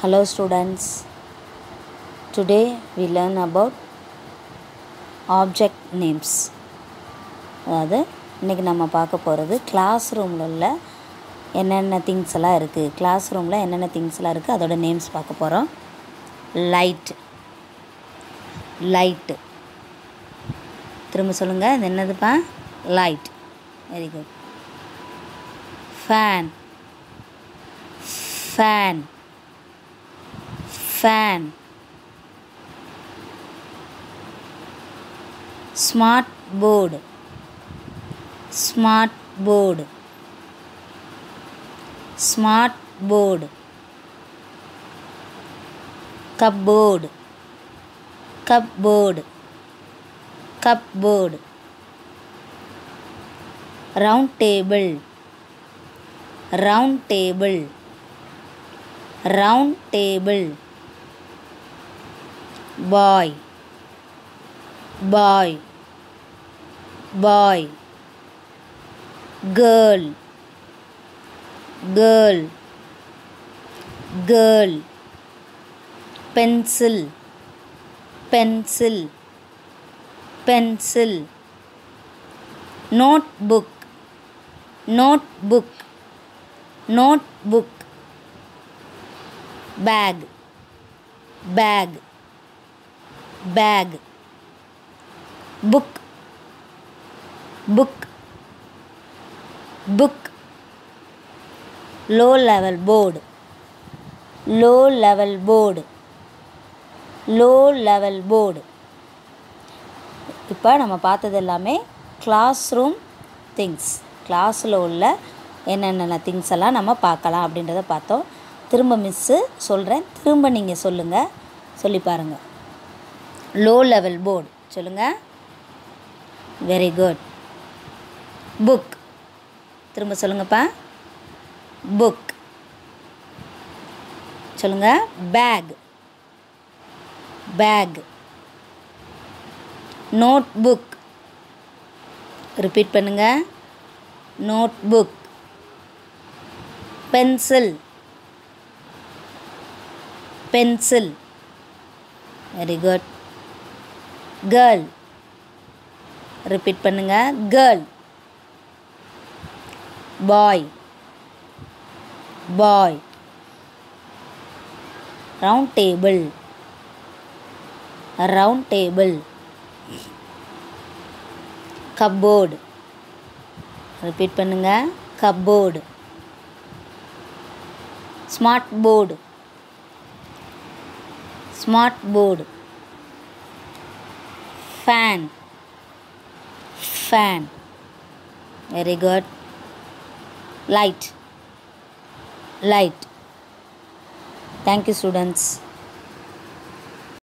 Hello students. Today we learn about object names. அதாவது இன்றைக்கி நம்ம பார்க்க போகிறது கிளாஸ் ரூமில் உள்ள என்னென்ன திங்ஸ் எல்லாம் இருக்குது கிளாஸ் ரூமில் என்னென்ன திங்ஸ் எல்லாம் இருக்குது அதோட நேம்ஸ் பார்க்க போகிறோம் லைட் லைட்டு திரும்ப சொல்லுங்கள் இது என்னதுப்பா light very good fan fan fan smart board smart board smart board cupboard cupboard cupboard round table round table round table boy boy boy girl girl girl pencil pencil pencil notebook notebook notebook bag bag bag book book book low level board low level board low level board இப்போ நம்ம பார்த்தது எல்லாமே class room things கிளாஸில் உள்ள என்னென்ன things எல்லாம் நம்ம பார்க்கலாம் அப்படின்றத பார்த்தோம் திரும்ப மிஸ்ஸு சொல்கிறேன் திரும்ப நீங்கள் சொல்லுங்கள் சொல்லி பாருங்கள் லோ லெவல் போர்டு சொல்லுங்கள் வெரி குட் புக் திரும்ப சொல்லுங்கப்பா புக் சொல்லுங்கள் bag bag note book repeat பண்ணுங்கள் note book pencil pencil very good girl repeat பண்ணுங்கள் girl boy boy round table round table cupboard repeat பண்ணுங்க cupboard smart board smart board fan fan very good light light thank you students